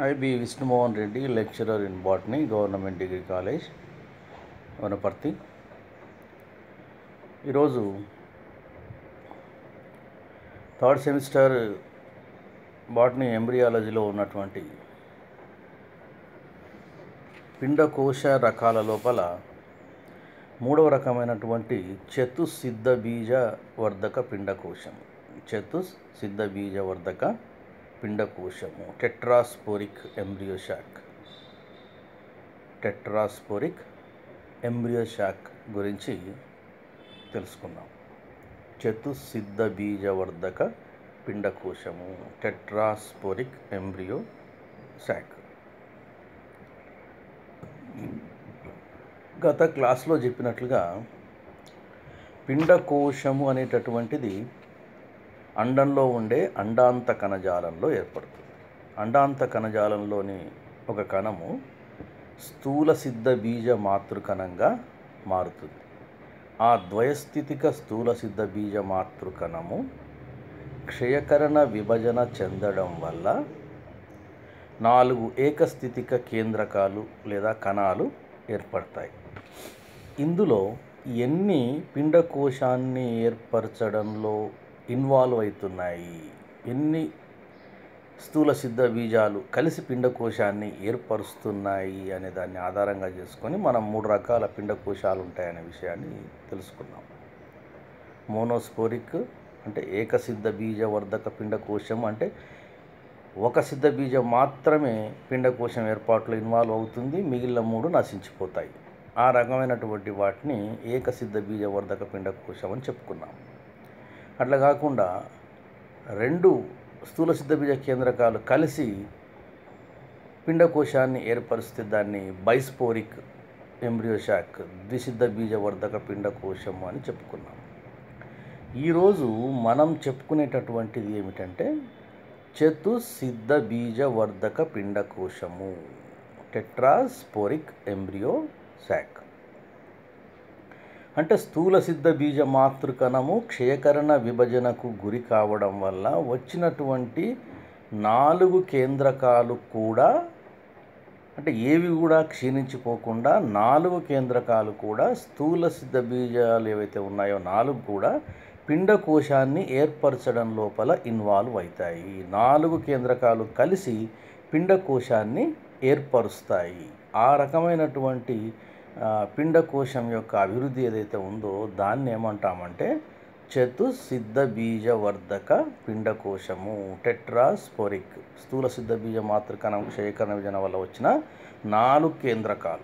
I be Vishnumohan Reddy, lecturer in botany, Government Degree College, Wanaparthy ఈరోజు third semester botany ఎంబ్రియాలజీలో ఉన్నటువంటి పిండకోశ రకాల లోపల మూడవ రకమైనటువంటి చతుసిద్ధ బీజ వర్ధక పిండకోశం చతుసిద్ధ బీజ వర్ధక పిండకోశము టెట్రాస్పోరిక్ ఎంబ్రియోషాక్ టెట్రాస్పోరిక్ ఎంబ్రియోషాక్ గురించి తెలుసుకుందాం చతుసిద్ధ బీజవర్ధక పిండకోశము టెట్రాస్పోరిక్ ఎంబ్రియో శాక్ గత క్లాస్లో చెప్పినట్లుగా పిండకోశము అనేటటువంటిది అండంలో ఉండే అండాంత కణజాలంలో ఏర్పడుతుంది అండాంత కణజాలంలోని ఒక కణము స్థూల సిద్ధ బీజ మాతృకణంగా మారుతుంది ఆ ద్వయస్థితిక స్థూల సిద్ధ బీజ మాతృకణము క్షయకరణ విభజన చెందడం వల్ల నాలుగు ఏకస్థితిక కేంద్రకాలు లేదా కణాలు ఏర్పడతాయి ఇందులో ఎన్ని పిండకోశాన్ని ఏర్పరచడంలో ఇన్వాల్వ్ అవుతున్నాయి ఎన్ని స్థూల సిద్ధ బీజాలు కలిసి పిండకోశాన్ని ఏర్పరుస్తున్నాయి అనే దాన్ని ఆధారంగా చేసుకొని మనం మూడు రకాల పిండకోశాలు ఉంటాయనే విషయాన్ని తెలుసుకున్నాం మోనోస్పోరిక్ అంటే ఏకసిద్ధ బీజ వర్ధక పిండకోశం అంటే ఒక సిద్ధ బీజం మాత్రమే పిండకోశం ఏర్పాటులో ఇన్వాల్వ్ అవుతుంది మిగిలిన మూడు నశించిపోతాయి ఆ రకమైనటువంటి వాటిని ఏకసిద్ధ బీజ వర్ధక పిండకోశం అని చెప్పుకున్నాం అట్లా కాకుండా రెండు స్థూల సిద్ధ బీజ కేంద్రకాలు కలిసి పిండకోశాన్ని ఏర్పరిస్తే దాన్ని బైస్పోరిక్ ఎంబ్రియోషాక్ ద్విసిద్ధ బీజ వర్ధక పిండకోశం అని చెప్పుకున్నాం ఈరోజు మనం చెప్పుకునేటటువంటిది ఏమిటంటే చతుసిద్ధ బీజ వర్ధక పిండకోశము టెట్రాస్పోరిక్ ఎంబ్రియో శాక్ అంటే స్థూల సిద్ధ బీజ మాతృకణము క్షయకరణ విభజనకు గురి కావడం వల్ల వచ్చినటువంటి నాలుగు కేంద్రకాలు కూడా అంటే ఏవి కూడా క్షీణించిపోకుండా నాలుగు కేంద్రకాలు కూడా స్థూల సిద్ధ బీజాలు ఏవైతే ఉన్నాయో నాలుగు కూడా పిండకోశాన్ని ఏర్పరచడం లోపల ఇన్వాల్వ్ అవుతాయి నాలుగు కేంద్రకాలు కలిసి పిండకోశాన్ని ఏర్పరుస్తాయి ఆ రకమైనటువంటి పిండకోశం యొక్క అభివృద్ధి ఏదైతే ఉందో దాన్ని ఏమంటామంటే చతుసిద్ధ బీజ వర్ధక పిండకోశము టెట్రాస్పోరిక్ స్థూల సిద్ధ బీజ మాతృకణం క్షయకరణ విజన వల్ల వచ్చిన నాలుగు కేంద్రకాలు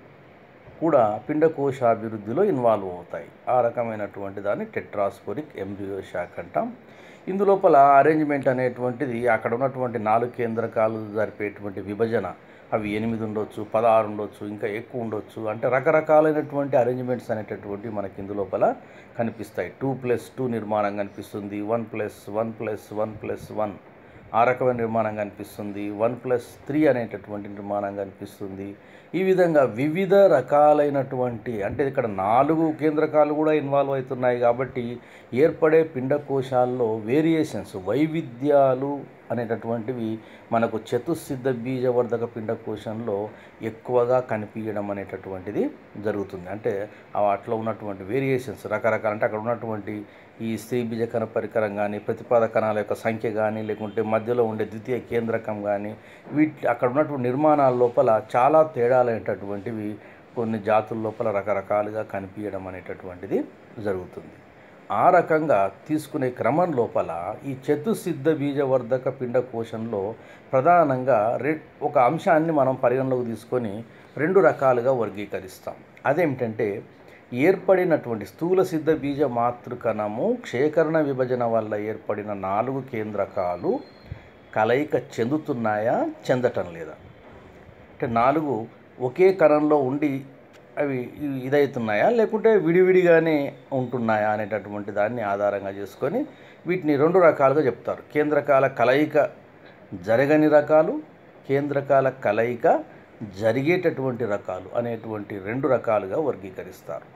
కూడా పిండకోశ అభివృద్ధిలో ఇన్వాల్వ్ అవుతాయి ఆ రకమైనటువంటి దాన్ని టెట్రాస్పోరిక్ ఎంబ్రియో షాక్ అంటాం ఇందులోపల అరేంజ్మెంట్ అనేటువంటిది అక్కడ ఉన్నటువంటి నాలుగు కేంద్రకాలు జరిపేటువంటి విభజన అవి ఎనిమిది ఉండొచ్చు పదహారు ఉండొచ్చు ఇంకా ఎక్కువ ఉండొచ్చు అంటే రకరకాలైనటువంటి అరేంజ్మెంట్స్ అనేటటువంటి మనకి ఇందులోపల కనిపిస్తాయి టూ ప్లస్ టూ నిర్మాణం కనిపిస్తుంది one plus one plus one plus one ఆ రకమైన నిర్మాణం కనిపిస్తుంది వన్ ప్లస్ త్రీ అనేటటువంటి నిర్మాణం కనిపిస్తుంది ఈ విధంగా వివిధ రకాలైనటువంటి అంటే ఇక్కడ నాలుగు కేంద్రకాలు కూడా ఇన్వాల్వ్ అవుతున్నాయి కాబట్టి ఏర్పడే పిండకోశాల్లో వేరియేషన్స్ వైవిధ్యాలు అనేటటువంటివి మనకు చతుసిద్ధ బీజవర్ధక పిండకోశంలో ఎక్కువగా కనిపించడం అనేటటువంటిది జరుగుతుంది అంటే వాటిలో ఉన్నటువంటి వేరియేషన్స్ రకరకాల అంటే అక్కడ ఉన్నటువంటి ఈ స్త్రీ బీజ కణ పరికరం కానీ ప్రతిపాద కణాల యొక్క సంఖ్య కానీ లేకుంటే మధ్యలో ఉండే ద్వితీయ కేంద్రకం కానీ వీటి అక్కడ ఉన్నటువంటి నిర్మాణాల లోపల చాలా తేడాలైనటువంటివి కొన్ని జాతుల లోపల రకరకాలుగా కనిపించడం అనేటటువంటిది జరుగుతుంది ఆ రకంగా తీసుకునే క్రమం లోపల ఈ చతుసిద్ధ బీజవర్ధక పిండకోశంలో ప్రధానంగా రె ఒక అంశాన్ని మనం పరిగణలోకి తీసుకొని రెండు రకాలుగా వర్గీకరిస్తాం అదేమిటంటే ఏర్పడినటువంటి స్థూల సిద్ధ బీజ మాతృకణము క్షేకరణ విభజన వల్ల ఏర్పడిన నాలుగు కేంద్రకాలు కలయిక చెందుతున్నాయా చెందటం లేదా అంటే నాలుగు ఒకే కణంలో ఉండి అవి ఇదవుతున్నాయా లేకుంటే విడివిడిగానే ఉంటున్నాయా అనేటటువంటి దాన్ని ఆధారంగా చేసుకొని వీటిని రెండు రకాలుగా చెప్తారు కేంద్రకాల కలయిక జరగని రకాలు కేంద్రకాల కలయిక జరిగేటటువంటి రకాలు అనేటువంటి రెండు రకాలుగా వర్గీకరిస్తారు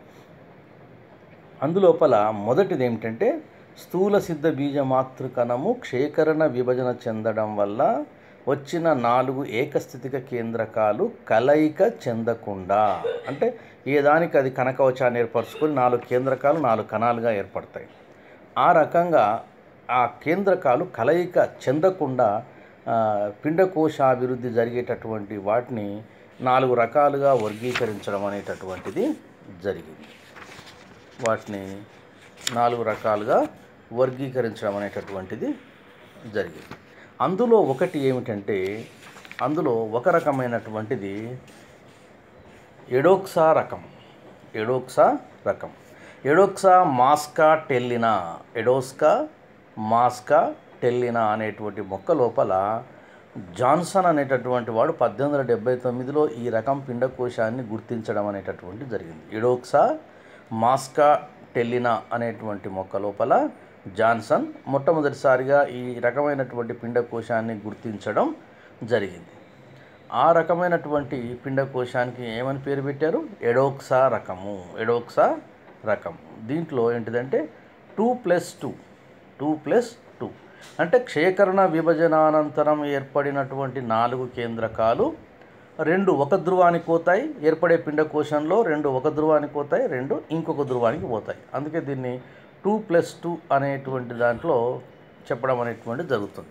అందులోపల మొదటిది ఏమిటంటే స్థూల సిద్ధ బీజ మాతృకణము క్షేకరణ విభజన చెందడం వల్ల వచ్చిన నాలుగు ఏకస్థితిక కేంద్రకాలు కలయిక చెందకుండా అంటే ఏ దానికి అది కనకవచాన్ని ఏర్పరచుకొని నాలుగు కేంద్రకాలు నాలుగు కణాలుగా ఏర్పడతాయి ఆ రకంగా ఆ కేంద్రకాలు కలయిక చెందకుండా ఆ, పిండకోశాభివృద్ధి జరిగేటటువంటి వాటిని నాలుగు రకాలుగా వర్గీకరించడం అనేటటువంటిది జరిగింది వాటిని నాలుగు రకాలుగా వర్గీకరించడం అనేటటువంటిది జరిగింది అందులో ఒకటి ఏమిటంటే అందులో ఒక రకమైనటువంటిది ఎడోక్సా రకం ఎడోక్సా రకం ఎడోక్సా మాస్కా టెల్లినా ఎడోస్కా మాస్కా టెల్లినా అనేటువంటి మొక్క లోపల జాన్సన్ అనేటటువంటి వాడు పద్దెనిమిది వందల డెబ్బై తొమ్మిదిలో ఈ రకం పిండకోశాన్ని గుర్తించడం అనేటటువంటి జరిగింది ఎడోక్సా మాస్కా టెల్లినా అనేటువంటి మొక్క లోపల జాన్సన్ మొట్టమొదటిసారిగా ఈ రకమైనటువంటి పిండకోశాన్ని గుర్తించడం జరిగింది ఆ రకమైనటువంటి పిండకోశానికి ఏమని పేరు పెట్టారు ఎడోక్సా రకము ఎడోక్సా రకం దీంట్లో ఏంటిదంటే two plus two two plus two అంటే క్షయకరణ విభజనానంతరం ఏర్పడినటువంటి నాలుగు కేంద్రకాలు రెండు ఒక ధ్రువానికి పోతాయి ఏర్పడే పిండకోశంలో రెండు ఒక ధ్రువానికి పోతాయి రెండు ఇంకొక ధ్రువానికి పోతాయి అందుకే దీన్ని టూ ప్లస్ టూ అనేటువంటి దాంట్లో చెప్పడం అనేటువంటి జరుగుతుంది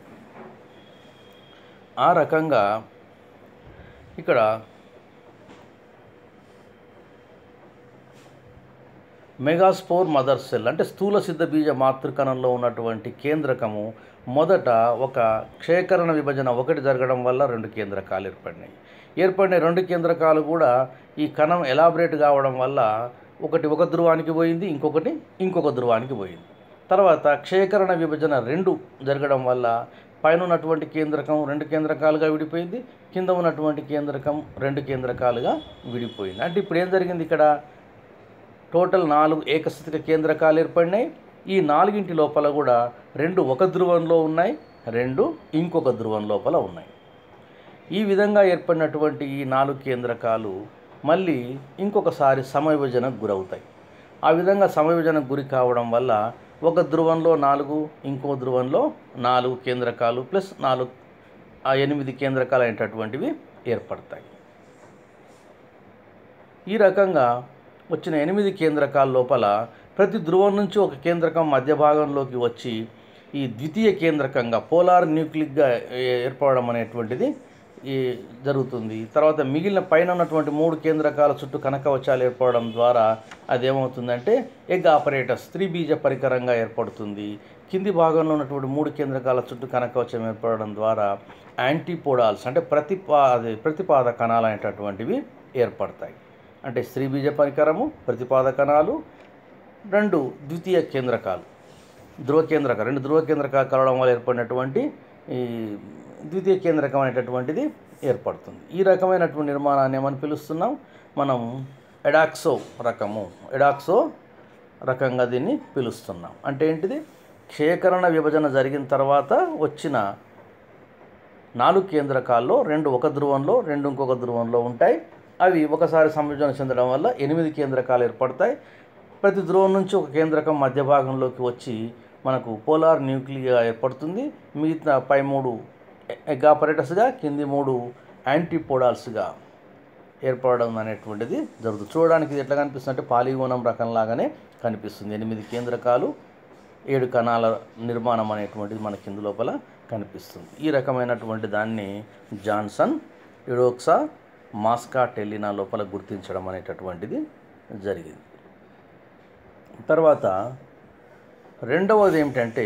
ఆ రకంగా ఇక్కడ మెగాస్పోర్ మదర్ సెల్ అంటే స్థూల సిద్ధ బీజ మాతృకణంలో ఉన్నటువంటి కేంద్రకము మొదట ఒక క్షయకరణ విభజన ఒకటి జరగడం వల్ల రెండు కేంద్రకాలు ఏర్పడినాయి ఏర్పడిన రెండు కేంద్రకాలు కూడా ఈ కణం ఎలాబరేట్ కావడం వల్ల ఒకటి ఒక ధ్రువానికి పోయింది ఇంకొకటి ఇంకొక ధ్రువానికి పోయింది తర్వాత క్షయకరణ విభజన రెండు జరగడం వల్ల పైన ఉన్నటువంటి కేంద్రకం రెండు కేంద్రకాలుగా విడిపోయింది కింద ఉన్నటువంటి కేంద్రకం రెండు కేంద్రకాలుగా విడిపోయింది అంటే ఇప్పుడు ఏం జరిగింది ఇక్కడ టోటల్ నాలుగు ఏకస్థితిక కేంద్రకాలు ఏర్పడినాయి ఈ నాలుగింటి లోపల కూడా రెండు ఒక ధ్రువంలో ఉన్నాయి రెండు ఇంకొక ధ్రువం లోపల ఉన్నాయి ఈ విధంగా ఏర్పడినటువంటి ఈ నాలుగు కేంద్రకాలు మళ్ళీ ఇంకొకసారి సమవిభజనకు గురవుతాయి ఆ విధంగా సమవిభజనకు గురి కావడం వల్ల ఒక ధ్రువంలో నాలుగు ఇంకో ధ్రువంలో నాలుగు కేంద్రకాలు ప్లస్ నాలుగు ఆ ఎనిమిది కేంద్రకాలు అయినటువంటివి ఏర్పడతాయి ఈ రకంగా వచ్చిన ఎనిమిది కేంద్రకాల లోపల ప్రతి ధ్రువం నుంచి ఒక కేంద్రకం మధ్య భాగంలోకి వచ్చి ఈ ద్వితీయ కేంద్రకంగా పోలార్ న్యూక్లిక్గా ఏ- ఏర్పడడం అనేటువంటిది ఈ జరుగుతుంది తర్వాత మిగిలిన పైన ఉన్నటువంటి మూడు కేంద్రకాల చుట్టూ కనకవచాలు ఏర్పడడం ద్వారా అదేమవుతుందంటే ఎగ్ ఆపరేటర్స్ త్రిబీజ పరికరంగా ఏర్పడుతుంది కింది భాగంలో ఉన్నటువంటి మూడు కేంద్రకాల చుట్టూ కనకవచం ఏర్పడడం ద్వారా యాంటీపోడాల్స్ అంటే ప్రతిపా అది ప్రతిపాద కణాలు అనేటటువంటివి ఏర్పడతాయి అంటే స్త్రీబీజ పరికరము ప్రతిపాద కణాలు రెండు ద్వితీయ కేంద్రకాలు ధ్రువ కేంద్రక రెండు ధ్రువ కేంద్రకాలు కలవడం వల్ల ఏర్పడినటువంటి ఈ ద్వితీయ కేంద్రకం అనేటటువంటిది ఏర్పడుతుంది ఈ రకమైనటువంటి నిర్మాణాన్ని ఏమని పిలుస్తున్నాం మనం ఎడాక్సో రకము ఎడాక్సో రకంగా దీన్ని పిలుస్తున్నాం అంటే ఏంటిది క్షయకరణ విభజన జరిగిన తర్వాత వచ్చిన నాలుగు కేంద్రకాల్లో రెండు ఒక ధ్రువంలో రెండు ఇంకొక ధ్రువంలో ఉంటాయి అవి ఒకసారి సంయోజన చెందడం వల్ల ఎనిమిది కేంద్రకాలు ఏర్పడతాయి ప్రతి ధ్రువం నుంచి ఒక కేంద్రకం మధ్య భాగంలోకి వచ్చి మనకు పోలార్ న్యూక్లియా ఏర్పడుతుంది మిగతా పై మూడు ఎగాపరేటర్స్గా కింది మూడు యాంటీపోడాల్స్గా ఏర్పడడం అనేటువంటిది జరుగుతుంది చూడడానికి ఇది ఎట్లా కనిపిస్తుంది అంటే పాలిగోనం రకంలాగానే కనిపిస్తుంది ఎనిమిది కేంద్రకాలు ఏడు కణాల నిర్మాణం అనేటువంటిది మనకి ఇందు లోపల కనిపిస్తుంది ఈ రకమైనటువంటి దాన్ని జాన్సన్ ఇడోక్సా మాస్కా టెల్లినా లోపల గుర్తించడం అనేటటువంటిది జరిగింది తర్వాత రెండవది ఏమిటంటే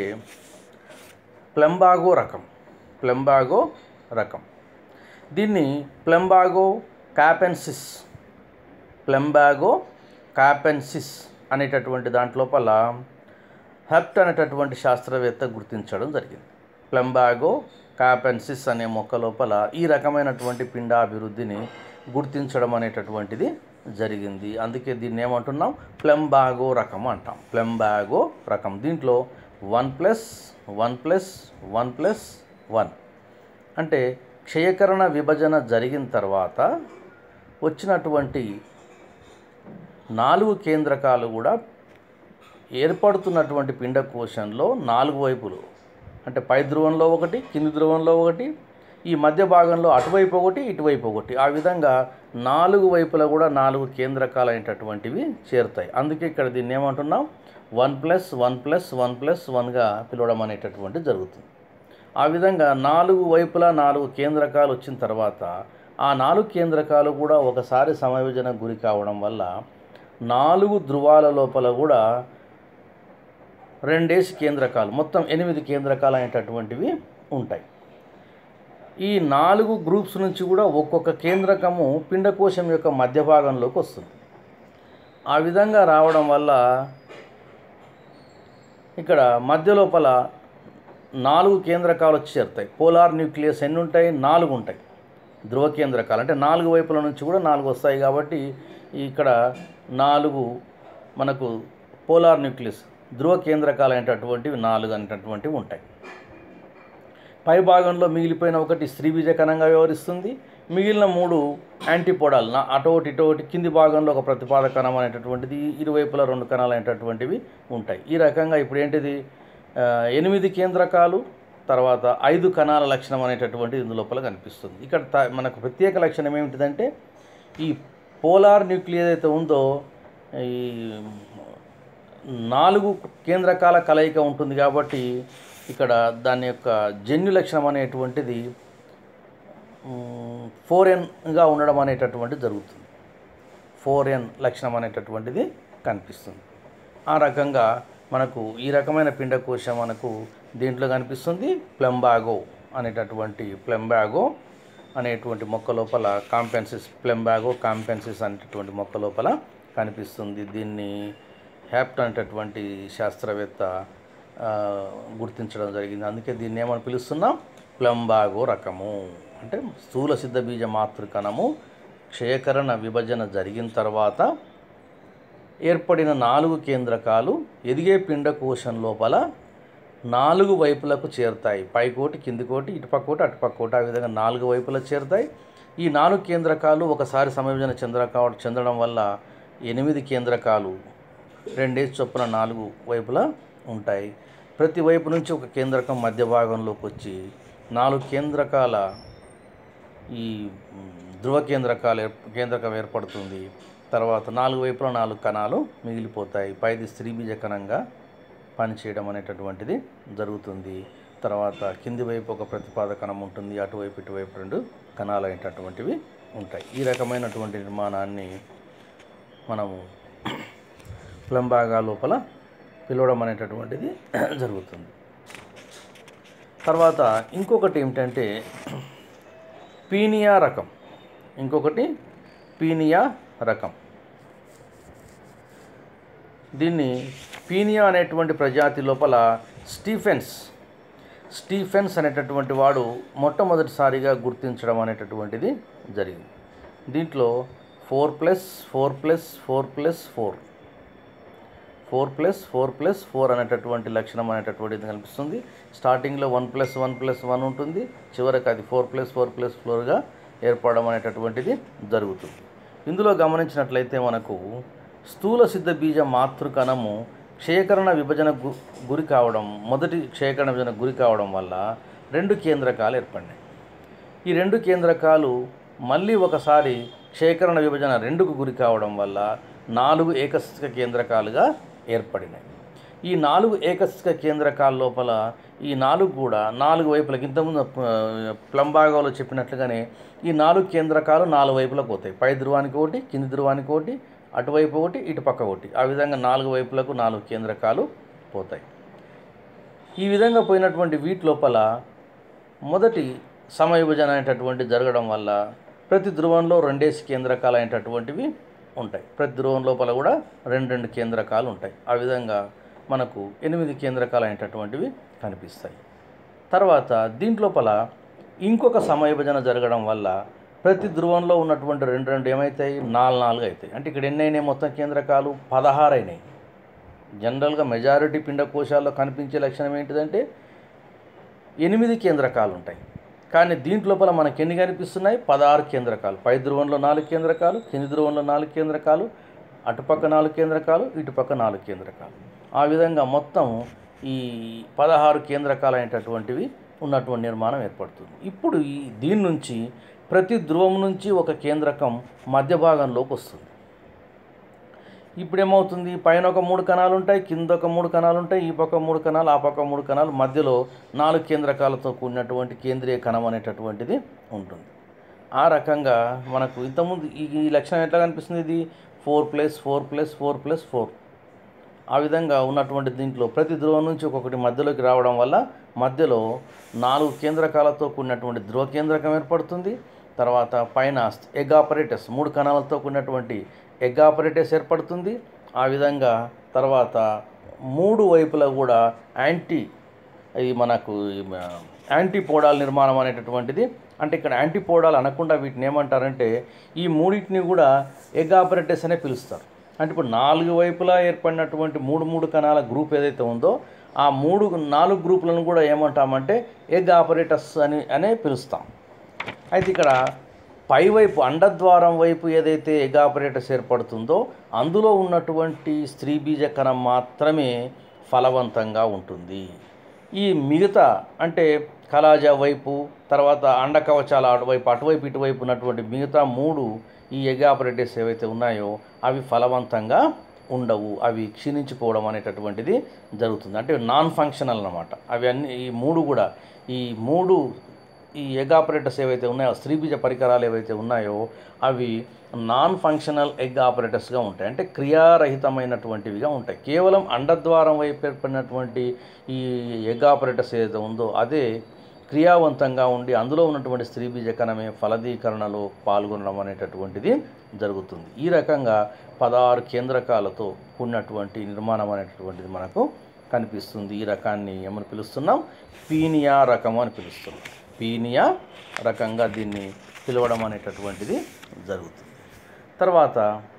ప్లెంబాగో రకం ప్లెంబాగో రకం దీన్ని ప్లెంబాగో కాపెన్సిస్ ప్లెంబాగో కాపెన్సిస్ అనేటటువంటి దాంట్లోపల హెప్ట్ అనేటటువంటి శాస్త్రవేత్త గుర్తించడం జరిగింది ప్లెంబాగో కాపెన్సిస్ అనే మొక్క లోపల ఈ రకమైనటువంటి పిండాభివృద్ధిని గుర్తించడం అనేటటువంటిది జరిగింది అందుకే దీన్ని ఏమంటున్నాం ప్లెంబాగో రకం అంటాం ప్లెంబాగో రకం దీంట్లో one plus one plus one plus one అంటే క్షయకరణ విభజన జరిగిన తర్వాత వచ్చినటువంటి నాలుగు కేంద్రకాలు కూడా ఏర్పడుతున్నటువంటి పిండకోశంలో నాలుగు వైపులు అంటే పై ధ్రువంలో ఒకటి కింది ధ్రువంలో ఒకటి ఈ మధ్య భాగంలో అటువైపు ఒకటి ఇటువైపు ఒకటి ఆ విధంగా నాలుగు వైపులా కూడా నాలుగు కేంద్రకాలైనటువంటివి చేరుతాయి అందుకే ఇక్కడ దీన్ని ఏమంటున్నాం one plus one plus one plus వన్గా పిలవడం అనేటటువంటిది జరుగుతుంది ఆ విధంగా నాలుగు వైపులా నాలుగు కేంద్రకాలు వచ్చిన తర్వాత ఆ నాలుగు కేంద్రకాలు కూడా ఒకసారి సమయోజన గురి కావడం వల్ల నాలుగు ధృవాల లోపల కూడా రెండేసి కేంద్రకాలు మొత్తం ఎనిమిది కేంద్రకాలు అనేటటువంటివి ఉంటాయి ఈ నాలుగు గ్రూప్స్ నుంచి కూడా ఒక్కొక్క కేంద్రకము పిండకోశం యొక్క మధ్య భాగంలోకి వస్తుంది ఆ విధంగా రావడం వల్ల ఇక్కడ మధ్య లోపల నాలుగు కేంద్రకాలు వచ్చి చేరుతాయి పోలార్ న్యూక్లియస్ ఎన్ని ఉంటాయి నాలుగు ఉంటాయి ధ్రువ కేంద్రకాలు అంటే నాలుగు వైపుల నుంచి కూడా నాలుగు వస్తాయి కాబట్టి ఇక్కడ నాలుగు మనకు పోలార్ న్యూక్లియస్ ధ్రువ కేంద్రకాలు అనేటటువంటివి నాలుగు అనేటటువంటివి ఉంటాయి పై భాగంలో మిగిలిపోయిన ఒకటి స్త్రీబీజ కణంగా వ్యవహరిస్తుంది మిగిలిన మూడు యాంటీపోడాల్ నా అటోటి ఇటోటి కింది భాగంలో ఒక ప్రతిపాద కణం అనేటటువంటిది ఇరువైపులా రెండు కణాలు అనేటటువంటివి ఉంటాయి ఈ రకంగా ఇప్పుడు ఏంటిది ఆ, ఎనిమిది కేంద్రకాలు తర్వాత ఐదు కణాల లక్షణం అనేటటువంటిది ఇందులోపల కనిపిస్తుంది ఇక్కడ త- మనకు ప్రత్యేక లక్షణం ఏమిటిదంటే ఈ పోలార్ న్యూక్లియస్ ఏదైతే ఉందో ఈ నాలుగు కేంద్రకాల కలయిక ఉంటుంది కాబట్టి ఇక్కడ దాని యొక్క జన్యు లక్షణం అనేటువంటిది ఫోర్ ఎన్గా ఉండడం అనేటటువంటిది జరుగుతుంది ఫోర్ ఎన్ లక్షణం అనేటటువంటిది కనిపిస్తుంది ఆ రకంగా మనకు ఈ రకమైన పిండకోశం మనకు దీంట్లో కనిపిస్తుంది ప్లెంబాగో అనేటటువంటి ప్లెంబాగో అనేటువంటి మొక్క లోపల కాంపెన్సిస్ ప్లెంబాగో కాంపెన్సిస్ అనేటటువంటి మొక్క లోపల కనిపిస్తుంది దీన్ని హ్యాప్ట్ అనేటటువంటి శాస్త్రవేత్త ఆ, గుర్తించడం జరిగింది అందుకే దీన్ని ఏమని పిలుస్తున్నాం ప్లంబాగో రకము అంటే స్థూల సిద్ధ బీజ మాతృకణము క్షయకరణ విభజన జరిగిన తర్వాత ఏర్పడిన నాలుగు కేంద్రకాలు ఎదిగే పిండకోశం లోపల నాలుగు వైపులకు చేరుతాయి పైకోటి కిందికోటి ఇటుపక్కోటి అటుపక్కోటి ఆ విధంగా నాలుగు వైపులా చేరుతాయి ఈ నాలుగు కేంద్రకాలు ఒకసారి సమయోజన చెందడం కావడం చెందడం వల్ల ఎనిమిది కేంద్రకాలు రెండేసి చొప్పున నాలుగు వైపులా ఉంటాయి ప్రతి వైపు నుంచి ఒక కేంద్రకం మధ్య భాగంలోకి వచ్చి నాలుగు కేంద్రకాల ఈ మ్, ధ్రువ కేంద్రకాలు ఏర్ప- కేంద్రకం ఏర్పడుతుంది తర్వాత నాలుగు వైపుల నాలుగు కణాలు మిగిలిపోతాయి పైది స్త్రీబీజ కణంగా పనిచేయడం అనేటటువంటిది జరుగుతుంది తర్వాత కింది వైపు ఒక ప్రతిపాద కణం ఉంటుంది అటువైపు ఇటువైపు రెండు కణాలు అనేటటువంటివి ఉంటాయి ఈ రకమైనటువంటి నిర్మాణాన్ని మనము ప్లంబాగా లోపల పిలవడం అనేటటువంటిది జరుగుతుంది తర్వాత ఇంకొకటి ఏమిటంటే పీనియా రకం ఇంకొకటి పీనియా రకం దీన్ని పీనియా అనేటువంటి ప్రజాతి లోపల స్టీఫెన్స్ స్టీఫెన్స్ అనేటటువంటి వాడు మొట్టమొదటిసారిగా గుర్తించడం అనేటటువంటిది జరిగింది దీంట్లో four plus four plus four plus four four plus four plus four అనేటటువంటి లక్షణం అనేటటువంటిది కనిపిస్తుంది స్టార్టింగ్లో one plus one plus one ఉంటుంది చివరికి అది ఫోర్ ప్లస్ ఫోర్ ప్లస్ ఫోర్గా ఏర్పడడం అనేటటువంటిది జరుగుతుంది ఇందులో గమనించినట్లయితే మనకు స్థూల సిద్ధ బీజ మాతృకణము క్షయకరణ విభజన గు గురి కావడం మొదటి క్షయకరణ విభజన గురి కావడం వల్ల రెండు కేంద్రకాలు ఏర్పడినాయి ఈ రెండు కేంద్రకాలు మళ్ళీ ఒకసారి క్షయకరణ విభజన రెండుకు గురి కావడం వల్ల నాలుగు ఏకస్థిక కేంద్రకాలుగా ఏర్పడినాయి ఈ నాలుగు ఏకస్థిక కేంద్రకాల లోపల ఈ నాలుగు కూడా నాలుగు వైపులకు ఇంతకుముందు ఆ, ప్లంబాగంలో చెప్పినట్లుగానే ఈ నాలుగు కేంద్రకాలు నాలుగు వైపులకు పోతాయి పై ధ్రువానికి ఒకటి కింది ధ్రువానికి ఒకటి అటువైపు ఒకటి ఇటు పక్క ఒకటి ఆ విధంగా నాలుగు వైపులకు నాలుగు కేంద్రకాలు పోతాయి ఈ విధంగా పోయినటువంటి వీటి లోపల మొదటి సమవిభజన అనేటటువంటి జరగడం వల్ల ప్రతి ధ్రువంలో రెండేసి కేంద్రకాలు అనేటటువంటివి ఉంటాయి ప్రతి ధ్రువం లోపల కూడా రెండు రెండు కేంద్రకాలు ఉంటాయి ఆ విధంగా మనకు ఎనిమిది కేంద్రకాలు అనేటటువంటివి కనిపిస్తాయి తర్వాత దీంట్లోపల ఇంకొక సమవిభజన జరగడం వల్ల ప్రతి ధ్రువంలో ఉన్నటువంటి రెండు రెండు ఏమవుతాయి నాలుగు నాలుగు అవుతాయి అంటే ఇక్కడ ఎన్ని అయినాయి మొత్తం కేంద్రకాలు పదహారు అయినాయి జనరల్గా మెజారిటీ పిండకోశాల్లో కనిపించే లక్షణం ఏంటిదంటే ఎనిమిది కేంద్రకాలు ఉంటాయి కానీ దీంట్లోపల మనకి ఎన్ని కనిపిస్తున్నాయి పదహారు కేంద్రకాలు పై ధ్రువంలో నాలుగు కేంద్రకాలు కింది ధ్రువంలో నాలుగు కేంద్రకాలు అటుపక్క నాలుగు కేంద్రకాలు ఇటుపక్క నాలుగు కేంద్రకాలు ఆ విధంగా మొత్తం ఈ పదహారు కేంద్రకాలు అనేటటువంటివి ఉన్నటువంటి నిర్మాణం ఏర్పడుతుంది ఇప్పుడు ఈ దీని నుంచి ప్రతి ధ్రువం నుంచి ఒక కేంద్రకం మధ్య భాగంలోకి వస్తుంది ఇప్పుడు ఏమవుతుంది పైన ఒక మూడు కణాలు ఉంటాయి కింద ఒక మూడు కణాలు ఉంటాయి ఈ పక్క మూడు కణాలు ఆ పక్క మూడు కణాలు మధ్యలో నాలుగు కేంద్రకాలతో కూడినటువంటి కేంద్రీయ కణం అనేటటువంటిది ఉంటుంది ఆ రకంగా మనకు ఇంతకుముందు ఈ ఈ లక్షణం ఎట్లా కనిపిస్తుంది ఇది four plus four plus four plus four ఆ విధంగా ఉన్నటువంటి దీంట్లో ప్రతి ధ్రువం నుంచి ఒక్కొక్కటి మధ్యలోకి రావడం వల్ల మధ్యలో నాలుగు కేంద్రకాలతో కూడినటువంటి ధ్రువ కేంద్రకం ఏర్పడుతుంది తర్వాత పైన ఎగ్ ఆపరేటస్ మూడు కణాలతో కూడినటువంటి ఎగ్ ఆపరేటస్ ఏర్పడుతుంది ఆ విధంగా తర్వాత మూడు వైపులా కూడా యాంటీ ఇది మనకు ఈ మ- యాంటీపోడాల్ నిర్మాణం అనేటటువంటిది అంటే ఇక్కడ యాంటీపోడాల్ అనకుండా వీటిని ఏమంటారంటే ఈ మూడింటిని కూడా ఎగ్ ఆపరేటర్స్ అనే పిలుస్తారు అంటే ఇప్పుడు నాలుగు వైపులా ఏర్పడినటువంటి మూడు మూడు కణాల గ్రూప్ ఏదైతే ఉందో ఆ మూడు నాలుగు గ్రూపులను కూడా ఏమంటామంటే ఎగ్ ఆపరేటర్స్ అని అనే పిలుస్తాం అయితే ఇక్కడ పైవైపు అండద్వారం వైపు ఏదైతే ఎగ్ ఆపరేటర్స్ ఏర్పడుతుందో అందులో ఉన్నటువంటి స్త్రీ బీజ కణం మాత్రమే ఫలవంతంగా ఉంటుంది ఈ మిగతా అంటే కలాజా వైపు తర్వాత అండ కవచాల అటువైపు అటువైపు ఇటువైపు ఉన్నటువంటి మిగతా మూడు ఈ ఎగ్ ఆపరేటర్స్ ఏవైతే ఉన్నాయో అవి ఫలవంతంగా ఉండవు అవి క్షీణించిపోవడం అనేటటువంటిది జరుగుతుంది అంటే నాన్ ఫంక్షనల్ అన్నమాట అవి అన్ని ఈ మూడు కూడా ఈ మూడు ఈ ఎగ్ ఆపరేటర్స్ ఏవైతే ఉన్నాయో స్త్రీబీజ పరికరాలు ఏవైతే ఉన్నాయో అవి నాన్ ఫంక్షనల్ ఎగ్ ఆపరేటర్స్గా ఉంటాయి అంటే క్రియారహితమైనటువంటివిగా ఉంటాయి కేవలం అండద్వారం వైపు ఏర్పడినటువంటి ఈ ఎగ్ ఆపరేటర్స్ ఏదైతే ఉందో అదే క్రియావంతంగా ఉండి అందులో ఉన్నటువంటి స్త్రీ బీజ కణమే ఫలదీకరణలో పాల్గొనడం అనేటటువంటిది జరుగుతుంది ఈ రకంగా పదహారు కేంద్రకాలతో కూడినటువంటి నిర్మాణం అనేటటువంటిది మనకు కనిపిస్తుంది ఈ రకాన్ని ఏమని పిలుస్తున్నాం పీనియా రకం అని పిలుస్తున్నాం పీనియా రకంగా దీన్ని పిలవడం అనేటటువంటిది జరుగుతుంది తర్వాత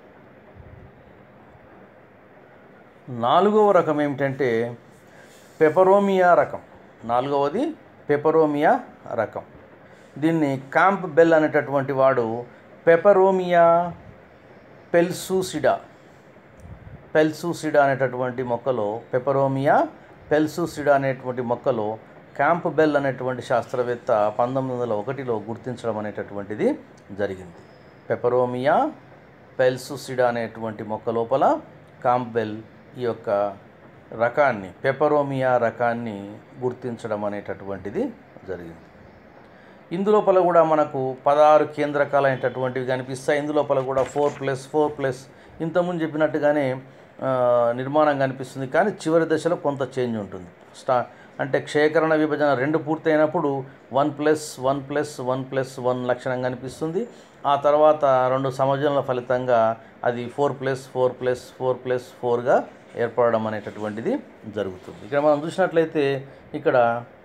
నాలుగవ రకం ఏమిటంటే పెపరోమియా రకం నాలుగవది పెపరోమియా రకం దీన్ని కాంప్ బెల్ అనేటటువంటి వాడు పెపరోమియా పెల్సూసిడా పెల్సూసిడా అనేటటువంటి మొక్కలో పెపరోమియా పెల్సూసిడా అనేటువంటి మొక్కలో క్యాంప్ బెల్ అనేటువంటి శాస్త్రవేత్త పంతొమ్మిది వందల ఒకటిలో గుర్తించడం అనేటటువంటిది జరిగింది పెపరోమియా పెల్సూసిడా అనేటువంటి మొక్క లోపల కాంబెల్ ఈ యొక్క రకాన్ని పెపరోమియా రకాన్ని గుర్తించడం అనేటటువంటిది జరిగింది ఇందులోపల కూడా మనకు పదహారు కేంద్రకాలైనటువంటివి కనిపిస్తాయి ఇందులోపల కూడా ఫోర్ ప్లస్ ఫోర్ ప్లస్ ఇంతకుముందు చెప్పినట్టుగానే ఆ, నిర్మాణం కనిపిస్తుంది కానీ చివరి దశలో కొంత చేంజ్ ఉంటుంది స్టా అంటే క్షయకరణ విభజన రెండు పూర్తయినప్పుడు one plus one plus one plus one లక్షణం కనిపిస్తుంది ఆ తర్వాత రెండు సమజనుల ఫలితంగా అది four plus four plus four plus ఫోర్గా ఏర్పడడం అనేటటువంటిది జరుగుతుంది ఇక్కడ మనం చూసినట్లయితే ఇక్కడ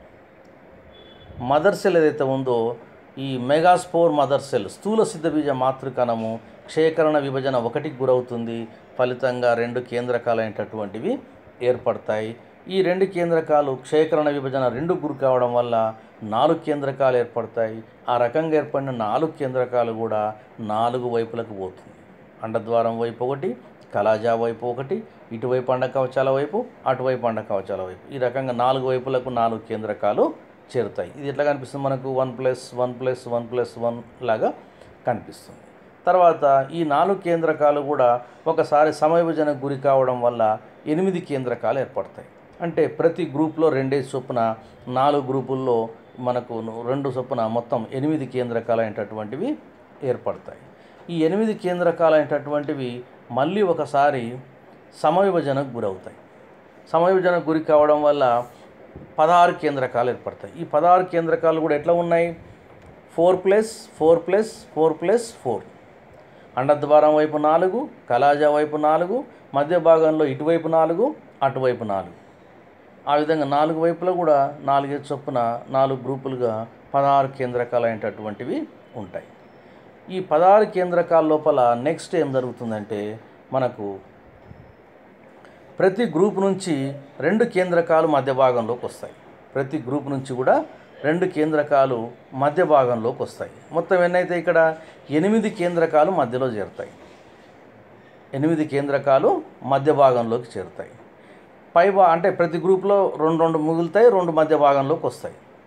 మదర్ సెల్ ఏదైతే ఉందో ఈ మెగాస్పోర్ మదర్ సెల్ స్థూల సిద్ధబీజ మాతృకణము క్షయకరణ విభజన ఒకటికి గురవుతుంది ఫలితంగా రెండు కేంద్రకాలైనటువంటివి ఏర్పడతాయి ఈ రెండు కేంద్రకాలు క్షయకరణ విభజన రెండు గురి కావడం వల్ల నాలుగు కేంద్రకాలు ఏర్పడతాయి ఆ రకంగా ఏర్పడిన నాలుగు కేంద్రకాలు కూడా నాలుగు వైపులకు పోతుంది అండద్వారం వైపు ఒకటి కలాజా వైపు ఒకటి ఇటువైపు అండ కవచాల వైపు అటువైపు అండ కవచాల వైపు ఈ రకంగా నాలుగు వైపులకు నాలుగు కేంద్రకాలు చేరుతాయి ఇది ఎట్లా కనిపిస్తుంది మనకు one plus one plus one plus one లాగా కనిపిస్తుంది తర్వాత ఈ నాలుగు కేంద్రకాలు కూడా ఒకసారి సమవిభజనకు గురి కావడం వల్ల ఎనిమిది కేంద్రకాలు ఏర్పడతాయి అంటే ప్రతి గ్రూప్లో రెండేసి చొప్పున నాలుగు గ్రూపుల్లో మనకు రెండు చొప్పున మొత్తం ఎనిమిది కేంద్రకాలు అయినటువంటివి ఏర్పడతాయి ఈ ఎనిమిది కేంద్రకాలు అయినటువంటివి మళ్ళీ ఒకసారి సమవిభజనకు గురవుతాయి సమవిభజనకు గురి కావడం వల్ల పదహారు కేంద్రకాలు ఏర్పడతాయి ఈ పదహారు కేంద్రకాలు కూడా ఎట్లా ఉన్నాయి four plus four plus four plus four అండద్వారం వైపు నాలుగు కలాజా వైపు నాలుగు మధ్య భాగంలో ఇటువైపు నాలుగు అటువైపు నాలుగు ఆ విధంగా నాలుగు వైపులా కూడా నాలుగైదు చొప్పున నాలుగు గ్రూపులుగా పదహారు కేంద్రకాలు అయినటువంటివి ఉంటాయి ఈ పదహారు కేంద్రకాల లోపల నెక్స్ట్ ఏం జరుగుతుందంటే మనకు ప్రతి గ్రూప్ నుంచి రెండు కేంద్రకాలు మధ్య భాగంలోకి వస్తాయి ప్రతి గ్రూప్ నుంచి కూడా రెండు కేంద్రకాలు మధ్య భాగంలోకి వస్తాయి మొత్తం ఎన్నైతే ఇక్కడ ఎనిమిది కేంద్రకాలు మధ్యలో చేరుతాయి ఎనిమిది కేంద్రకాలు మధ్య భాగంలోకి చేరుతాయి పై భా అంటే ప్రతి గ్రూప్లో రెండు రెండు మిగులుతాయి రెండు మధ్య భాగంలోకి వస్తాయి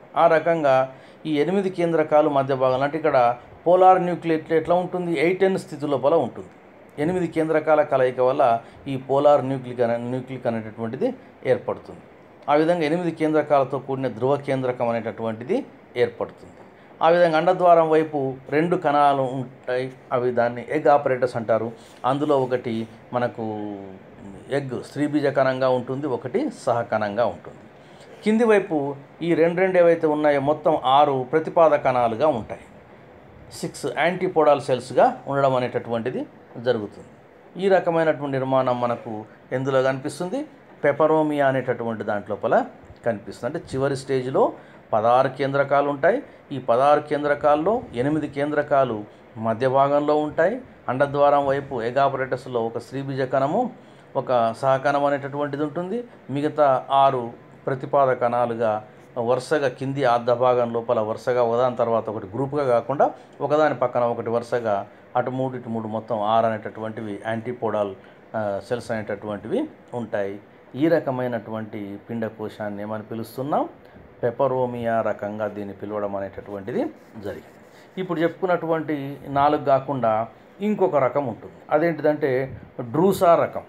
ఆ రకంగా ఈ ఎనిమిది కేంద్రకాలు మధ్య భాగంలో అంటే ఇక్కడ పోలార్ న్యూక్లియర్ ఎట్లా ఉంటుంది ఎయిట్ ఎన్ స్థితి లోపల ఉంటుంది ఎనిమిది కేంద్రకాల కలయిక వల్ల ఈ పోలార్ న్యూక్లిక్ అనే న్యూక్లిక్ అనేటటువంటిది ఏర్పడుతుంది ఆ విధంగా ఎనిమిది కేంద్రకాలతో కూడిన ధ్రువ కేంద్రకం అనేటటువంటిది ఏర్పడుతుంది ఆ విధంగా అండద్వారం వైపు రెండు కణాలు ఉంటాయి అవి దాన్ని ఎగ్ ఆపరేటర్స్ అంటారు అందులో ఒకటి మనకు ఎగ్ స్త్రీబీజ కణంగా ఉంటుంది ఒకటి సహకణంగా ఉంటుంది కింది వైపు ఈ రెండు రెండు ఏవైతే ఉన్నాయో మొత్తం ఆరు ప్రతిపాద కణాలుగా ఉంటాయి సిక్స్ యాంటీపోడాల్ సెల్స్గా ఉండడం అనేటటువంటిది జరుగుతుంది ఈ రకమైనటువంటి నిర్మాణం మనకు ఎందులో కనిపిస్తుంది పెపరోమియా అనేటటువంటి దాంట్లోపల కనిపిస్తుంది అంటే చివరి స్టేజ్లో పదహారు కేంద్రకాలు ఉంటాయి ఈ పదహారు కేంద్రకాల్లో ఎనిమిది కేంద్రకాలు మధ్య భాగంలో ఉంటాయి అండద్వారం వైపు ఎగాపరేటస్లో ఒక స్త్రీబీజ కణము ఒక సహకణం అనేటటువంటిది ఉంటుంది మిగతా ఆరు ప్రతిపాద కణాలుగా వరుసగా కింది అర్ధ భాగం లోపల వరుసగా ఒకదాని తర్వాత ఒకటి గ్రూప్గా కాకుండా ఒకదాని పక్కన ఒకటి వరుసగా అటు మూడు ఇటు మూడు మొత్తం ఆరు అనేటటువంటివి యాంటీపోడాల్ సెల్స్ అనేటటువంటివి ఉంటాయి ఈ రకమైనటువంటి పిండకోశాన్ని ఏమని పిలుస్తున్నాం పెపరోమియా రకంగా దీన్ని పిలవడం అనేటటువంటిది జరిగింది ఇప్పుడు చెప్పుకున్నటువంటి నాలుగు కాకుండా ఇంకొక రకం ఉంటుంది అదేంటిదంటే డ్రూసా రకం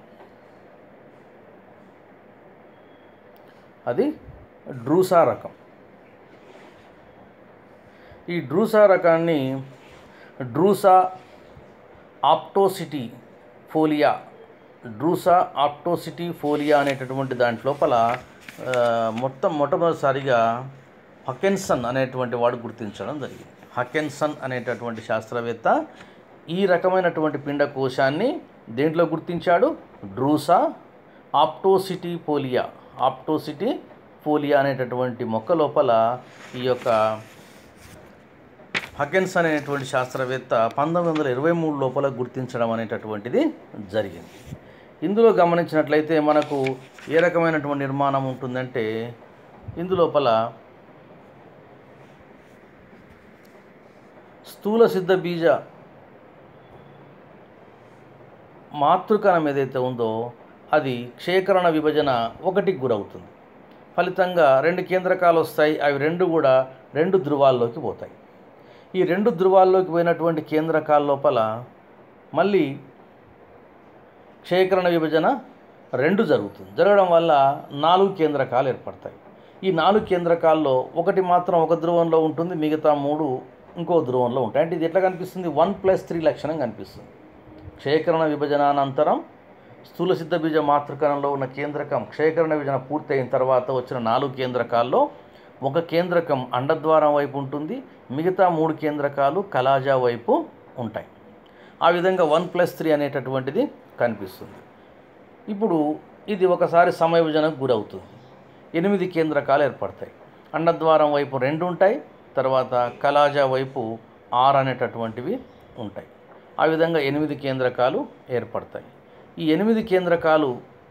అది డ్రూసా రకం ఈ డ్రూసా రకాన్ని డ్రూసా ఆప్టోసిటీ ఫోలియా డ్రూసా ఆప్టోసిటీ ఫోలియా అనేటటువంటి దాంట్లోపల ఆ, మొత్తం మొట్టమొదటిసారిగా హకెన్సన్ అనేటువంటి వాడు గుర్తించడం జరిగింది హకెన్సన్ అనేటటువంటి శాస్త్రవేత్త ఈ రకమైనటువంటి పిండకోశాన్ని దేంట్లో గుర్తించాడు డ్రూసా ఆప్టోసిటీ పోలియా ఆప్టోసిటీ పోలియా అనేటటువంటి మొక్క లోపల ఈ యొక్క హకెన్స్ అనేటువంటి శాస్త్రవేత్త పంతొమ్మిది వందల ఇరవై మూడు లోపల గుర్తించడం అనేటటువంటిది జరిగింది ఇందులో గమనించినట్లయితే మనకు ఏ రకమైనటువంటి నిర్మాణం ఉంటుందంటే ఇందులోపల స్థూల సిద్ధ బీజ మాతృకణం ఏదైతే ఉందో అది క్షేకరణ విభజన ఒకటికి గురవుతుంది ఫలితంగా రెండు కేంద్రకాలు వస్తాయి అవి రెండు కూడా రెండు ధృవాల్లోకి పోతాయి ఈ రెండు ధృవాల్లోకి పోయినటువంటి కేంద్రకాల లోపల మళ్ళీ క్షేకరణ విభజన రెండు జరుగుతుంది జరగడం వల్ల నాలుగు కేంద్రకాలు ఏర్పడతాయి ఈ నాలుగు కేంద్రకాల్లో ఒకటి మాత్రం ఒక ధ్రువంలో ఉంటుంది మిగతా మూడు ఇంకో ధ్రువంలో ఉంటాయి అంటే ఇది ఎట్లా కనిపిస్తుంది వన్ ప్లస్ త్రీ లక్షణం కనిపిస్తుంది క్షేకరణ విభజనానంతరం స్థూల సిద్ధ బీజ మాతృకణంలో ఉన్న కేంద్రకం క్షేకరణ విభజన పూర్తయిన తర్వాత వచ్చిన నాలుగు కేంద్రకాల్లో ఒక కేంద్రకం అండద్వారం వైపు ఉంటుంది మిగతా మూడు కేంద్రకాలు కలాజా వైపు ఉంటాయి ఆ విధంగా వన్ ప్లస్ త్రీ అనేటటువంటిది కనిపిస్తుంది ఇప్పుడు ఇది ఒకసారి సమయ విభజనకు గురవుతుంది ఎనిమిది కేంద్రకాలు ఏర్పడతాయి అండద్వారం వైపు రెండు ఉంటాయి తర్వాత కలాజా వైపు ఆరు అనేటటువంటివి ఉంటాయి ఆ విధంగా ఎనిమిది కేంద్రకాలు ఏర్పడతాయి ఈ ఎనిమిది కేంద్రకాలు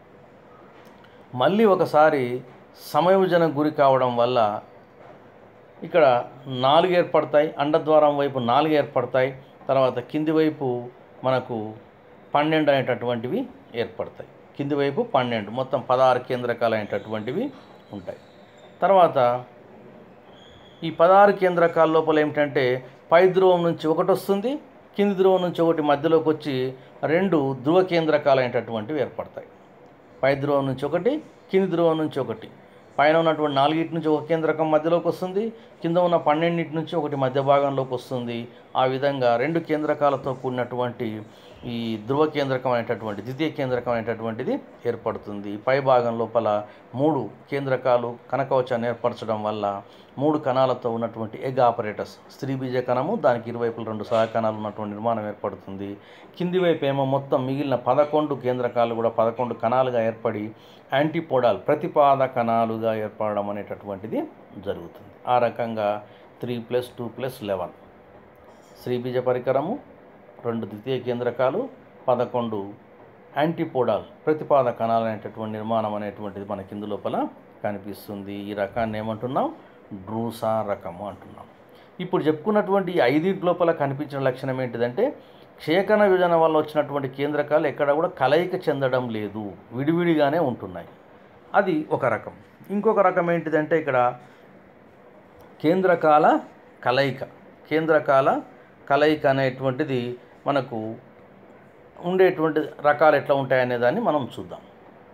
మళ్ళీ ఒకసారి సమయోజన గురి కావడం వల్ల ఇక్కడ నాలుగు ఏర్పడతాయి అండద్వారం వైపు నాలుగు ఏర్పడతాయి తర్వాత కింది వైపు మనకు పన్నెండు అనేటటువంటివి ఏర్పడతాయి కింది వైపు పన్నెండు మొత్తం పదహారు కేంద్రకాలు అనేటటువంటివి ఉంటాయి తర్వాత ఈ పదహారు కేంద్రకాల లోపల ఏమిటంటే పై ధ్రువం నుంచి ఒకటి వస్తుంది కింది ధ్రువం నుంచి ఒకటి మధ్యలోకి వచ్చి రెండు ధ్రువ కేంద్రకాలు అనేటటువంటివి ఏర్పడతాయి పై ధ్రువం నుంచి ఒకటి కింది ధ్రువం నుంచి ఒకటి పైన ఉన్నటువంటి నాలుగిటి నుంచి ఒక కేంద్రకం మధ్యలోకి వస్తుంది కింద ఉన్న పన్నెండింటి నుంచి ఒకటి మధ్య భాగంలోకి వస్తుంది ఆ విధంగా రెండు కేంద్రకాలతో కూడినటువంటి ఈ ధ్రువ కేంద్రకం అనేటటువంటి ద్వితీయ కేంద్రకం అనేటటువంటిది ఏర్పడుతుంది పై భాగం లోపల మూడు కేంద్రకాలు కనకవచాన్ని ఏర్పరచడం వల్ల మూడు కణాలతో ఉన్నటువంటి ఎగ్ ఆపరేటర్స్ స్త్రీ బీజ కణము దానికి ఇరువైపులు రెండు సహ కణాలు ఉన్నటువంటి నిర్మాణం ఏర్పడుతుంది కింది వైపు ఏమో మొత్తం మిగిలిన పదకొండు కేంద్రకాలు కూడా పదకొండు కణాలుగా ఏర్పడి యాంటీపోడాల్ ప్రతిపాద కణాలుగా ఏర్పడడం అనేటటువంటిది జరుగుతుంది ఆ రకంగా three plus two plus eleven శ్రీబీజ పరికరము రెండు ద్వితీయ కేంద్రకాలు పదకొండు యాంటీపోడాల్ ప్రతిపాద కణాలు అనేటటువంటి నిర్మాణం అనేటువంటిది మనకి ఇందు లోపల కనిపిస్తుంది ఈ రకాన్ని ఏమంటున్నాం డ్రూసా రకము అంటున్నాం ఇప్పుడు చెప్పుకున్నటువంటి ఈ ఐదింటి లోపల కనిపించిన లక్షణం ఏంటిదంటే క్షేకణ విభజన వల్ల వచ్చినటువంటి కేంద్రకాలు ఎక్కడ కూడా కలయిక చెందడం లేదు విడివిడిగానే ఉంటున్నాయి అది ఒక రకం ఇంకొక రకం ఏంటిదంటే ఇక్కడ కేంద్రకాల కలయిక కేంద్రకాల కలయిక అనేటువంటిది మనకు ఉండేటువంటి రకాలు ఎట్లా ఉంటాయనే దాన్ని మనం చూద్దాం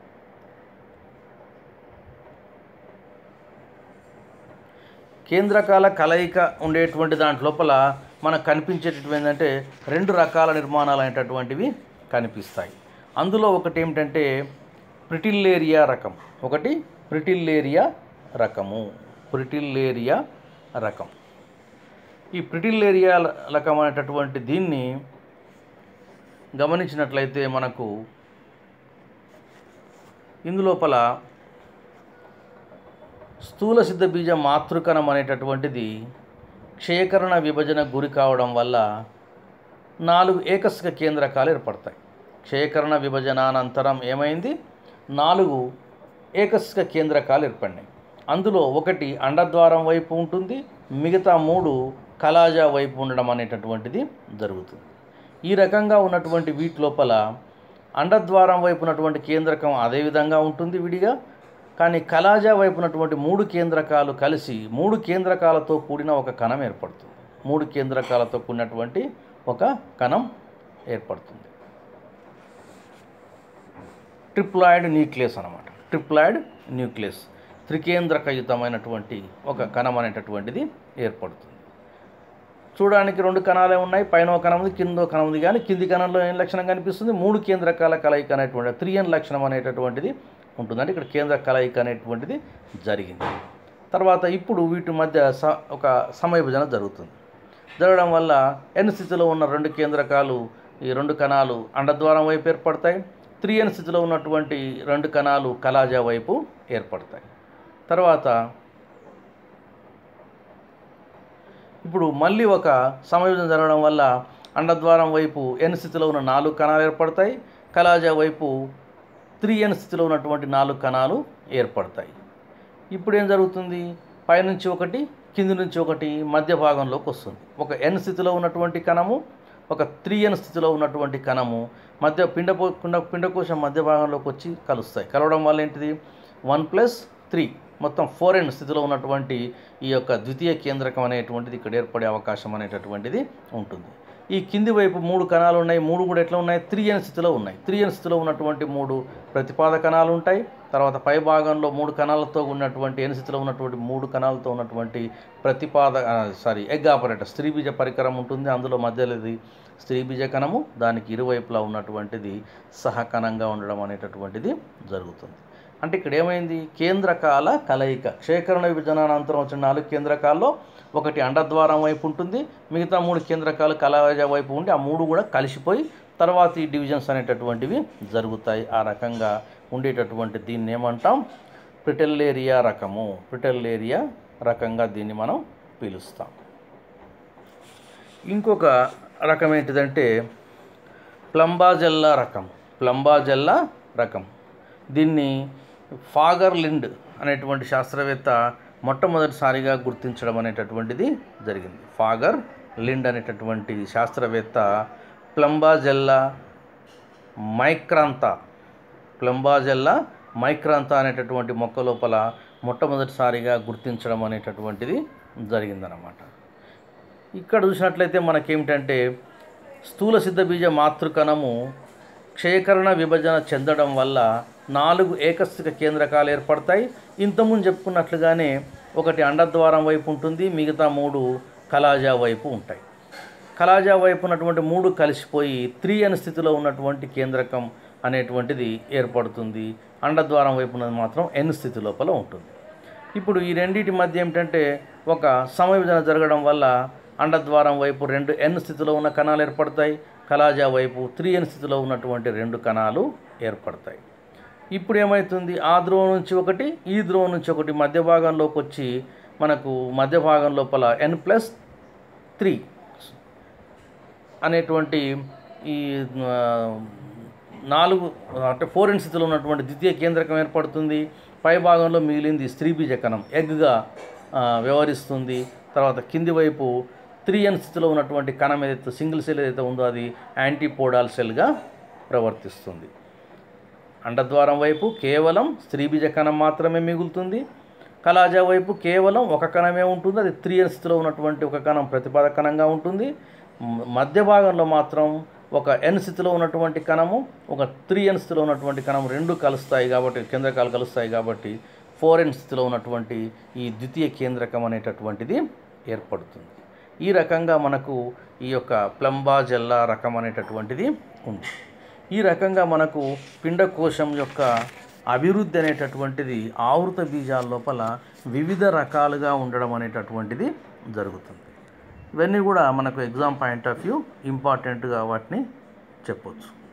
కేంద్రకాల కలయిక ఉండేటువంటి దాంట్ లోపల మనకు కనిపించేటటువంటి ఏంటంటే రెండు రకాల నిర్మాణాలు అనేటటువంటివి కనిపిస్తాయి అందులో ఒకటి ఏమిటంటే ప్రిటిల్లేరియా రకం ఒకటి ప్రిటిల్లేరియా రకము ప్రిటిల్లేరియా రకం ఈ ప్రిటిల్లేరియా రకం అనేటటువంటి దీన్ని గమనించినట్లయితే మనకు ఇందులోపల స్థూల సిద్ధ బీజ మాతృకణం అనేటటువంటిది క్షయకరణ విభజన గురి కావడం వల్ల నాలుగు ఏకస్క కేంద్రకాలు ఏర్పడతాయి క్షయకరణ విభజన అనంతరం ఏమైంది నాలుగు ఏకస్క కేంద్రకాలు ఏర్పడినాయి అందులో ఒకటి అండద్వారం వైపు ఉంటుంది మిగతా మూడు కలాజా వైపు ఉండడం అనేటటువంటిది జరుగుతుంది ఈ రకంగా ఉన్నటువంటి వీటి లోపల అండద్వారం వైపు ఉన్నటువంటి కేంద్రకం అదే విధంగా ఉంటుంది విడిగా కానీ కలాజా వైపు ఉన్నటువంటి మూడు కేంద్రకాలు కలిసి మూడు కేంద్రకాలతో కూడిన ఒక కణం ఏర్పడుతుంది మూడు కేంద్రకాలతో కూడినటువంటి ఒక కణం ఏర్పడుతుంది ట్రిప్లాయిడ్ న్యూక్లియస్ అనమాట ట్రిప్లాయిడ్ న్యూక్లియస్ త్రికేంద్రకయుతమైనటువంటి ఒక కణం అనేటటువంటిది ఏర్పడుతుంది చూడడానికి రెండు కణాలే ఉన్నాయి పైన ఒక కణం ఉంది కింద ఒక కణం ఉంది కానీ కింది కణంలో ఏం లక్షణం కనిపిస్తుంది మూడు కేంద్రకాల కలయిక అనేటువంటి త్రీ ఎన్ లక్షణం అనేటటువంటిది ఉంటుంది అంటే ఇక్కడ కేంద్ర కలయిక అనేటువంటిది జరిగింది తర్వాత ఇప్పుడు వీటి మధ్య స ఒక సమయభజన జరుగుతుంది జరగడం వల్ల ఎన్ స్థితిలో ఉన్న రెండు కేంద్రకాలు ఈ రెండు కణాలు అండద్వారం వైపు ఏర్పడతాయి త్రీ ఎన్ స్థితిలో ఉన్నటువంటి రెండు కణాలు కలాజా వైపు ఏర్పడతాయి తర్వాత ఇప్పుడు మళ్ళీ ఒక సమయోజన జరగడం వల్ల అండద్వారం వైపు ఎన్ స్థితిలో ఉన్న నాలుగు కణాలు ఏర్పడతాయి కలాజా వైపు త్రీ ఎన్ స్థితిలో ఉన్నటువంటి నాలుగు కణాలు ఏర్పడతాయి ఇప్పుడు ఏం జరుగుతుంది పైనుంచి ఒకటి కింది నుంచి ఒకటి మధ్య భాగంలోకి వస్తుంది ఒక ఎన్ స్థితిలో ఉన్నటువంటి కణము ఒక త్రీ ఎన్ స్థితిలో ఉన్నటువంటి కణము మధ్య పిండపో పిండ పిండకోశం మధ్య భాగంలోకి వచ్చి కలుస్తాయి కలవడం వల్ల ఏంటిది వన్ ప్లస్ త్రీ మొత్తం ఫోర్ ఎన్ స్థితిలో ఉన్నటువంటి ఈ యొక్క ద్వితీయ కేంద్రకం అనేటువంటిది ఇక్కడ ఏర్పడే అవకాశం అనేటటువంటిది ఉంటుంది ఈ కింది వైపు మూడు కణాలు ఉన్నాయి మూడు కూడా ఎట్లా ఉన్నాయి త్రీ ఎన్ స్థితిలో ఉన్నాయి త్రీ ఎన్ స్థితిలో ఉన్నటువంటి మూడు ప్రతిపాద కణాలు ఉంటాయి తర్వాత పై భాగంలో మూడు కణాలతో ఉన్నటువంటి ఎన్ స్థితిలో ఉన్నటువంటి మూడు కణాలతో ఉన్నటువంటి ప్రతిపాద సారీ ఎగ్ ఆపరేటర్ స్త్రీబీజ పరికరం ఉంటుంది అందులో మధ్యలోది స్త్రీబీజ కణము దానికి ఇరువైపులా ఉన్నటువంటిది సహకణంగా ఉండడం అనేటటువంటిది జరుగుతుంది అంటే ఇక్కడ ఏమైంది కేంద్రకాల కలయిక క్షేకరణ విభజనానంతరం వచ్చిన నాలుగు కేంద్రకాల్లో ఒకటి అండద్వారం వైపు ఉంటుంది మిగతా మూడు కేంద్రకాలు కలజ వైపు ఉండి ఆ మూడు కూడా కలిసిపోయి తర్వాత ఈ డివిజన్స్ అనేటటువంటివి జరుగుతాయి ఆ రకంగా ఉండేటటువంటి దీన్ని ఏమంటాం ప్రిటెల్లేరియా రకము ప్రిటెల్లేరియా రకంగా దీన్ని మనం పిలుస్తాం ఇంకొక రకం ఏంటిదంటే ప్లంబాజెల్లా రకం ప్లంబాజెల్లా రకం దీన్ని ఫాగర్ లిండ్ అనేటువంటి శాస్త్రవేత్త మొట్టమొదటిసారిగా గుర్తించడం అనేటటువంటిది జరిగింది ఫాగర్ లిండ్ అనేటటువంటి శాస్త్రవేత్త ప్లంబాజెల్లా మైక్రాంతా ప్లంబాజెల్లా మైక్రాంతా అనేటటువంటి మొక్క లోపల మొట్టమొదటిసారిగా గుర్తించడం అనేటటువంటిది జరిగిందనమాట ఇక్కడ చూసినట్లయితే మనకేమిటంటే స్థూల సిద్ధ బీజ మాతృకణము క్షయకరణ విభజన చెందడం వల్ల నాలుగు ఏకస్థిక కేంద్రకాలు ఏర్పడతాయి ఇంతకుముందు చెప్పుకున్నట్లుగానే ఒకటి అండద్వారం వైపు ఉంటుంది మిగతా మూడు కలాజా వైపు ఉంటాయి కలాజా వైపు ఉన్నటువంటి మూడు కలిసిపోయి త్రీ అనే స్థితిలో ఉన్నటువంటి కేంద్రకం అనేటువంటిది ఏర్పడుతుంది అండద్వారం వైపు ఉన్నది మాత్రం ఎన్ స్థితి లోపల ఉంటుంది ఇప్పుడు ఈ రెండింటి మధ్య ఏమిటంటే ఒక సమవిభజన జరగడం వల్ల అండద్వారం వైపు రెండు ఎన్ స్థితిలో ఉన్న కణాలు ఏర్పడతాయి కలాజా వైపు త్రీ ఎన్ స్థితిలో ఉన్నటువంటి రెండు కణాలు ఏర్పడతాయి ఇప్పుడు ఏమవుతుంది ఆ ధ్రువం నుంచి ఒకటి ఈ ధ్రువం నుంచి ఒకటి మధ్య భాగంలోకి వచ్చి మనకు మధ్య భాగం లోపల ఎన్ ప్లస్ త్రీ అనేటువంటి ఈ ఆ, నాలుగు అంటే ఫోర్ ఎన్ స్థితిలో ఉన్నటువంటి ద్వితీయ కేంద్రకం ఏర్పడుతుంది పై భాగంలో మిగిలింది స్త్రీ బీజ కణం ఎగ్గా ఆ, వ్యవహరిస్తుంది తర్వాత కింది వైపు త్రీ ఎన్ స్థితిలో ఉన్నటువంటి కణం ఏదైతే సింగిల్ సెల్ ఏదైతే ఉందో అది యాంటీపోడాల్ సెల్గా ప్రవర్తిస్తుంది అండద్వారం వైపు కేవలం స్త్రీ బీజ కణం మాత్రమే మిగులుతుంది కలాజా వైపు కేవలం ఒక కణమే ఉంటుంది అది త్రీ ఎన్ స్థితిలో ఉన్నటువంటి ఒక కణం ప్రతిపాదక కణంగా ఉంటుంది మ- మధ్య భాగంలో మాత్రం ఒక ఎన్ స్థితిలో ఉన్నటువంటి కణము ఒక త్రీ ఎన్ స్థితిలో ఉన్నటువంటి కణం రెండు కలుస్తాయి కాబట్టి కేంద్రకాలు కలుస్తాయి కాబట్టి ఫోర్ ఎన్ స్థితిలో ఉన్నటువంటి ఈ ద్వితీయ కేంద్రకం అనేటటువంటిది ఏర్పడుతుంది ఈ రకంగా మనకు ఈ యొక్క ప్లంబాజెల్లా రకం అనేటటువంటిది ఉంది ఈ రకంగా మనకు పిండకోశం యొక్క అభివృద్ధి అనేటటువంటిది ఆవృత బీజాల లోపల వివిధ రకాలుగా ఉండడం అనేటటువంటిది జరుగుతుంది ఇవన్నీ కూడా మనకు ఎగ్జామ్ పాయింట్ ఆఫ్ వ్యూ ఇంపార్టెంట్గా వాటిని చెప్పొచ్చు